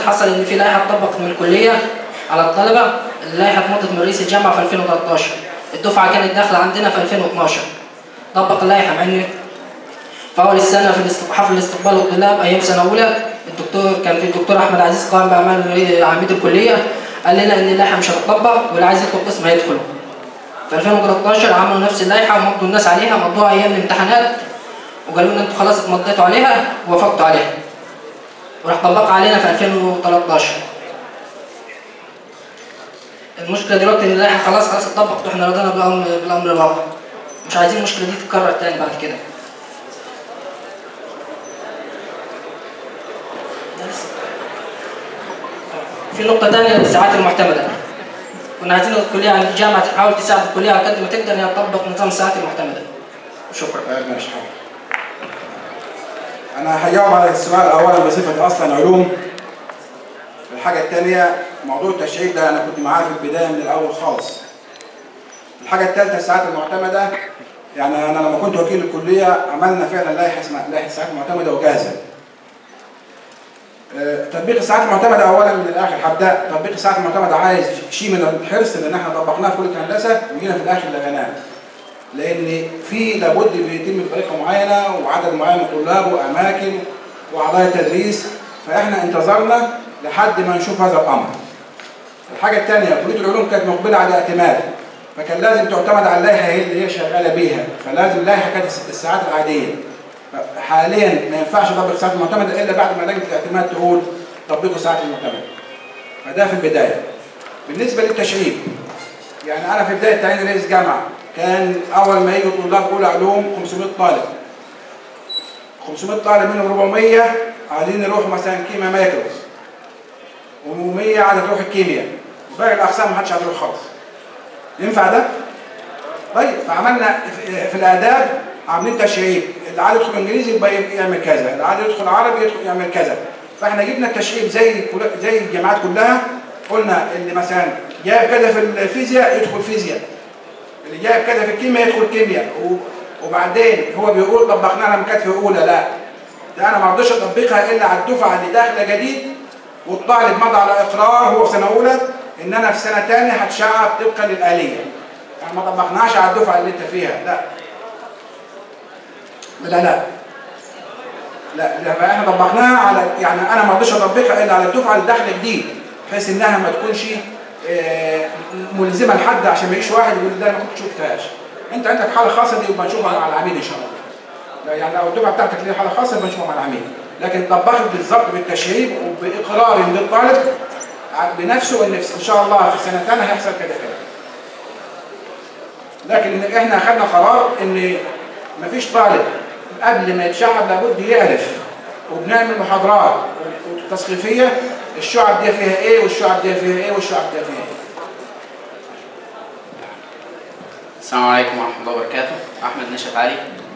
حصل ان في لائحه اتطبقت من الكليه على الطلبه اللائحه اتمضت من رئيس الجامعه في 2013 الدفعه كانت داخله عندنا في 2012 طبق اللائحه مع ان في اول السنه في الاست- حفل الاستقبال الطلاب ايام سنه اولى الدكتور كان في الدكتور احمد عزيز قائم باعمال رئي- عميد الكليه قال لنا ان اللائحه مش هتطبق واللي عايز يدخل قسم هيدخله في 2013 عملوا نفس اللائحه ومضوا الناس عليها مضوها ايام الامتحانات وقالوا لنا انتوا خلاص اتمضيتوا عليها ووافقتوا عليها وراح طبقها علينا في 2013 المشكله دلوقتي ان اللائحه خلاص خلاص اتطبقت واحنا رضينا بالامر بالامر الواقع مش عايزين المشكله دي تتكرر تاني بعد كده في نقطة تانية الساعات المعتمدة. كنا عايزين الكلية عن الجامعة تحاول تساعد الكلية على قد ما تقدر إنها تطبق نظام الساعات المعتمدة. شكرا. طيب ماشي حاضر. انا هجاوب على السؤال اولا بصفه اصلا علوم الحاجه الثانيه موضوع التشعيب ده انا كنت معاه في البدايه من الاول خالص الحاجه الثالثه الساعات المعتمده يعني انا لما كنت وكيل الكليه عملنا فعلا لائحه اسمها لائحه الساعات المعتمده وجاهزه آه، تطبيق الساعات المعتمده اولا من الاخر هبدا تطبيق الساعات المعتمده عايز شيء من الحرص لان احنا طبقناه في كليه الهندسه وجينا في الاخر لغيناه لان في لابد بيتم بطريقه معينه وعدد معين من الطلاب واماكن واعضاء التدريس فاحنا انتظرنا لحد ما نشوف هذا الامر. الحاجه الثانيه كليه العلوم كانت مقبله على اعتماد فكان لازم تعتمد على اللائحه هي اللي هي شغاله بيها فلازم اللائحه كانت الساعات العاديه حاليا ما ينفعش تطبق الساعات المعتمده الا بعد ما لجنه الاعتماد تقول طبقوا الساعات المعتمده. فده في البدايه. بالنسبه للتشعيب يعني انا في بدايه تعيين رئيس جامعه كان اول ما يجوا طلاب اولى علوم 500 طالب 500 طالب منهم 400 عايزين يروحوا مثلا كيمياء مايكرو و100 عايزه تروح الكيمياء وباقي الاقسام ما حدش عايز يروح خالص ينفع ده؟ طيب فعملنا في- في الاداب عاملين تشعيب اللي عايز يدخل انجليزي يبقى يعمل كذا اللي عايز يدخل عربي يدخل يعمل كذا فاحنا جبنا التشعيب زي كل- زي الجامعات كلها قلنا اللي مثلا جايب كذا في الفيزياء يدخل فيزياء اللي جايب كذا في الكيمياء يدخل كيمياء و- وبعدين هو بيقول طبقناها لما كانت في اولى لا ده انا ما رضيتش اطبقها الا على الدفعه اللي داخله جديد والطالب مضى على اقرار هو في سنه اولى ان انا في سنه ثانيه هتشعب طبقا للاليه يعني ما طبقناش على الدفعه اللي انت فيها لا لا لا لا لا احنا طبقناها على يعني انا ما رضيتش اطبقها الا على الدفعه اللي داخله جديد بحيث انها ما تكونش آه، ملزمه لحد عشان ما يجيش واحد يقول ده انا ما كنت شفتهاش انت عندك حاله خاصه دي يبقى نشوفها مع العميد ان شاء الله لا يعني لو الدفعه بتاعتك ليها حاله خاصه يبقى نشوفها مع العميد لكن طبقت بالظبط بالتشعيب وباقرار من الطالب بنفسه ان ان شاء الله في سنه ثانيه هيحصل كذا كذا لكن احنا اخذنا قرار ان مفيش طالب قبل ما يتشعب لابد يعرف وبنعمل محاضرات تثقيفيه الشعب دي فيها ايه والشعب دي فيها ايه والشعب دي فيها ايه السلام عليكم ورحمة الله وبركاته أحمد نشأت علي